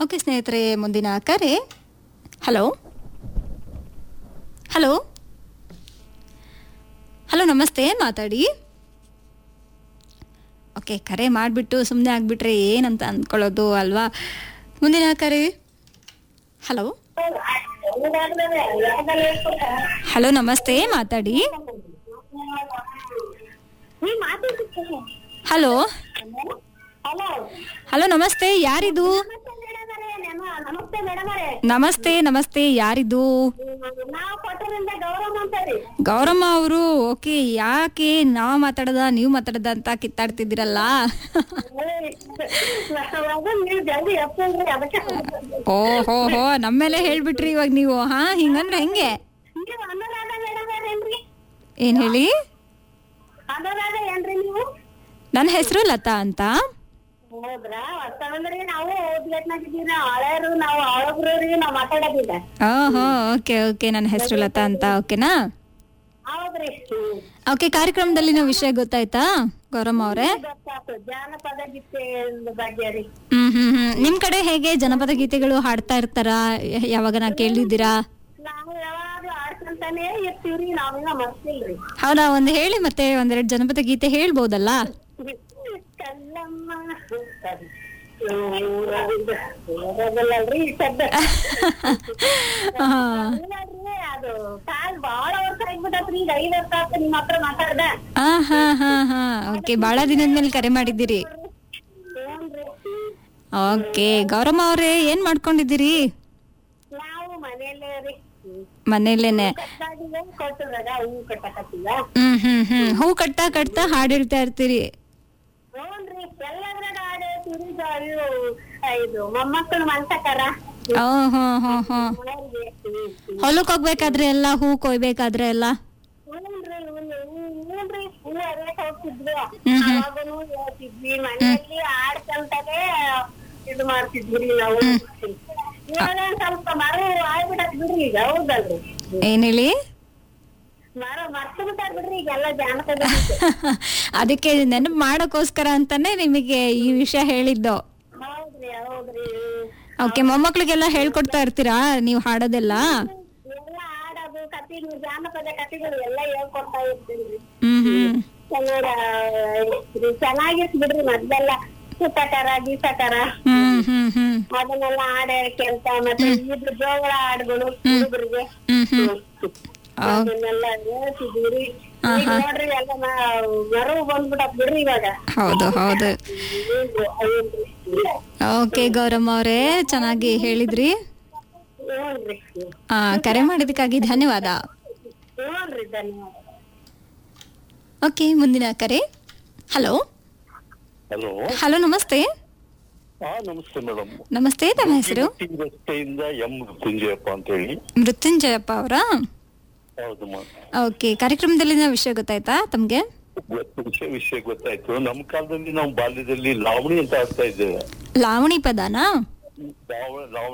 Okay ಸ್ನೇಹಿತರೆ ಮುಂದಿನ ಕರೆ ಹಲೋ ಹಲೋ ಹಲೋ ನಮಸ್ತೆ ಮಾತಾಡಿ ಓಕೆ ಕರೆ ಮಾಡಿಬಿಟ್ಟು ಸುಮ್ಮನೆ ಆಗಿಬಿಟ್ರೆ ಏನಂತ ಅಂದ್ಕೊಳ್ಳೋದು ಅಲ್ವಾ ಮುಂದಿನ ಕರೆ ಹಲೋ ಹಲೋ ನಮಸ್ತೆ ಮಾತಾಡಿ ಹಲೋ ಹಲೋ ಹಲೋ ನಮಸ್ತೆ ಯಾರಿದು ನಮಸ್ತೆ ಮೇಡಮ್ ಅವರೇ ನಮಸ್ತೆ ನಮಸ್ತೆ ಯಾರಿದು ನಾವು ಕೊಟ್ಟರಿಂದ ಗೌರವ ಅಂತಾರಿ ಗೌರಮ್ಮ ಅವರು ಓಕೆ ಯಾಕೆ ನಾವ್ ಮಾತಾಡದ ನೀವು ಮಾತಾಡದ ಅಂತ ಕಿತ್ತಾಡ್ತಿದ್ದೀರಲ್ಲ ನೀವು ಜಲ್ದಿ ಎಪ್ಪಲ್ರಿ ಅದಕ್ಕೆ ಓ ಹೋ ಹೋ ನಮ್ಮೇಲೆ ಹೇಳ್ಬಿಟ್ರಿ ಇವಾಗ ನೀವು ಹಾ ಹಿಂಗಂದ್ರೆ ಹೆಂಗೆ ನೀವು ಅನುರಾಧ ಮೇಡಮ್ ಏನ್ರಿ ಏನ್ ಹೇಳಿ ಅನುರಾಧ ಏನ್ರಿ ನೀವು ನನ್ನ ಹೆಸರು ಲತಾ ಅಂತ ಹೌದ್ರಾ ಹೊಸ್ತಂದ್ರಿ ನಾವು ಓದ್ಲೇಟ್ನಾಗಿದ್ದೀವಿ ನಾವು ಹಳೆಯರು ನಾವು ಹಳಬ್ರು ನಾವ್ ಮಾತಾಡೋದಿಲ್ಲ ಓಹೋ ಓಕೆ ಓಕೆ ನನ್ನ ಹೆಸರು ಲತಾ ಅಂತ ಓಕೆನಾ ಹೌದ್ರಿ ಓಕೆ ಕಾರ್ಯಕ್ರಮದಲ್ಲಿನ ವಿಷಯ ಗೊತ್ತಾಯ್ತಾ ಗೌರಮ್ಮ ಅವರೇ ಗೊತ್ತಾತು ಜಾನಪದ ಗೀತೆ ಬಗ್ಗೆ ರೀ ಹ್ಮ್ ಹ್ಮ್ ಹ್ಮ್ ನಿಮ್ ಕಡೆ ಹೇಗೆ ಜನಪದ ಗೀತೆಗಳು ಹಾಡ್ತಾ ಇರ್ತಾರ ಯಾವಾಗ ನಾ ಕೇಳಿದ್ದೀರಾ ನಾವು ಯಾವಾಗ್ಲೂ ಆಡ್ಕೊಂತಾನೆ ಇರ್ತೀವ್ರಿ ನಾವಿನ್ನ ಮರ್ತಿಲ್ರಿ ಹೌದಾ ಒಂದ್ ಹೇಳಿ ಮತ್ತೆ ಒಂದೆರಡು ಜನಪದ ಗೀತೆ ಹೇಳ್ಬೋದಲ್ಲ ಕಲ್ಲಮ್ಮ ಓದೋದಲ್ಲಲ್ರಿ ಶಬ್ದ ಹಾ. ಇಲ್ಲಾಡ್ರಿ, ಅದು ಕಾಲ್ ಬಾಳ ವರ್ಷ ಆಗ್ಬಿಟ್ಟತ್ರಿ ಈಗ ಐದ್ ವರ್ಷ ಆತ ನಿಮ್ ಹತ್ರ ಮಾತಾಡ್ದ ಆ, ಹಾ ಹಾ ಹಾ ಓಕೆ ಬಹಳ ದಿನದ ಮೇಲೆ ಕರೆ ಮಾಡಿದ್ದೀರಿ ಏನ್ರಿ ಓಕೆ ಗೌರಮ್ಮ ಅವ್ರೆ ಏನ್ ಮಾಡ್ಕೊಂಡಿದ್ದೀರಿ ನಾವು ಮನೇಲೆ ರೀ ಮನೇಲೇನೆ ಕಟ್ಟಾಗಿವೆ ಕೊಟ್ಟದಾಗ ಹೂ ಕಟ್ಟಕತ್ತೀವ ಹ್ಮ್ ಹ್ಮ್ ಹ್ಮ್ ಹೂ ಕಟ್ತಾ ಕಟ್ತಾ ಹಾಡ್ ಹೇಳ್ತಾ ಇರ್ತೀರಿ ಹ್ಞೂನ್ರಿ ಎಲ್ಲದ್ರಾಗ ಆಡೇತೀವ್ರಿ ಇದು ಇದು ಮೊಮ್ಮಕ್ಕಳು ಮಂತಕರ ಓ ಹೋ ಹೋ ಹೋ ಹೊಲಕ್ ಹೋಗ್ಬೇಕಾದ್ರೆ ಎಲ್ಲ ಹೂ ಕೊಯ್ಬೇಕಾದ್ರೆ ಎಲ್ಲ ಹ್ಞೂನ್ರಿ ಹ್ಞೂನ್ರಿ ಹೂ ಅರಕ್ ಹೋಗ್ತಿದ್ವಿ ಹ್ಮ್ ಹ್ಮ್. ಅವಾಗನು ಹೇಳ್ತಿದ್ವಿ ಮನೆಯಲ್ಲಿ ಆಡ್ಕಂತಾನೆ ಇದು ಮಾಡ್ತಿದ್ವಿ ನಾವು ಇವಾಗ ಒಂದ್ ಸ್ವಲ್ಪ ಮರ ಆಗ್ಬಿಟ್ಟತ್ ಬಿಡ್ರಿ ಈಗ ಹೌದಲ್ರಿ ಏನ್ ಹೇಳಿ ಮರ ಮರ್ತು ಬಿಟ್ಟಾರ ಬಿಡ್ರಿ ಈಗೆಲ್ಲ ಜಾನಪದ ಗೀತೆ. ಅದಕ್ಕೆ ನೆನಪು ಮಾಡೋಕ್ಕೋಸ್ಕರ ಅಂತಾನೆ ನಿಮಗೆ ಈ ವಿಷಯ ಹೇಳಿದ್ದು ಹೌದ್ರಿ ಹೌದ್ರಿ ಓಕೆ ಮೊಮ್ಮಕ್ಳಿಗೆಲ್ಲ ಹೇಳ್ಕೊಡ್ತಾ ಇರ್ತೀರಾ ನೀವು ಹಾಡೋದೆಲ್ಲ ಎಲ್ಲ ಆಡೋದು ಕಥೆಗಳು ಜಾನಪದ ಕಥೆಗಳು ಎಲ್ಲ ಹೇಳ್ಕೊಡ್ತಾ ಇರ್ತೀನಿ ಹ್ಮ್ ಹ್ಮ್ ಕನ್ನಡ ಇದು ಚೆನ್ನಾಗಿತ್ತು ಬಿಡ್ರಿ ಮೊದ್ಲೆಲ್ಲ ಸುತ್ತಕರ ಗೀಸಕರ ಹ್ಮ್ ಹ್ಮ್ ಹ್ಮ್ ಅದನ್ನೆಲ್ಲ ಹಾಡ ಕೆಲ್ಸ ಮತ್ತೆ ಇದ್ರ ಜೋಗಳ ಹಾಡುಗಳು ಹುಡುಗರಿಗೆ ಹ್ಮ್ ಹ್ಮ್ ಅದನ್ನೆಲ್ಲ ಹೇಳ್ತಿದ್ವಿ ಈಗ ನೋಡ್ರಿ ಎಲ್ಲ ಮರವು ಬಂದ್ಬಿಟ್ಟತ್ ಬಿಡ್ರಿ ಇವಾಗ ಹೌದು ಹೌದು ಹ್ಞೂನ್ರಿ, ಹೌದ್ರಿ. ಓಕೆ ಗೌರಮ್ಮ ಅವರೇ ಚೆನ್ನಾಗಿ ಹೇಳಿದ್ರಿ ಹ್ಞೂನ್ರಿ ಆ, ಕರೆ ಮಾಡಿದಕ್ಕಾಗಿ ಧನ್ಯವಾದ ಹ್ಞೂನ್ರಿ ಧನ್ಯವಾದ ಓಕೆ ಮುಂದಿನ ಕರೆ ಹಲೋ ಹಲೋ ಹಲೋ ನಮಸ್ತೆ ಹಾ ನಮಸ್ತೆ ಮೇಡಮ್ ನಮಸ್ತೆ ತಮ್ಮ ಹೆಸರು ರಸ್ತೆಯಿಂದ ಎಂ ಮೃತ್ಯುಂಜಯಪ್ಪ ಅಂತ ಹೇಳಿ ಮೃತ್ಯುಂಜಯಪ್ಪ ಅವರಾ ಹೌದಮ್ಮ ಓಕೆ ಕಾರ್ಯಕ್ರಮದಲ್ಲಿನ ವಿಷಯ ಗೊತ್ತಾಯ್ತಾ ತಮ್ಗೆ ಗೊತ್ತು ವಿಷಯ ವಿಷಯ ಗೊತ್ತಾಯ್ತು ನಮ್ಮ ಕಾಲದಲ್ಲಿ ನಾವು ಬಾಲ್ಯದಲ್ಲಿ ಲಾವಣಿ ಅಂತ ಆಡ್ತಾ ಇದ್ದೇವೆ ಲಾವಣಿ ಪದನಾ ಲಾವ- ಲಾವಣಿ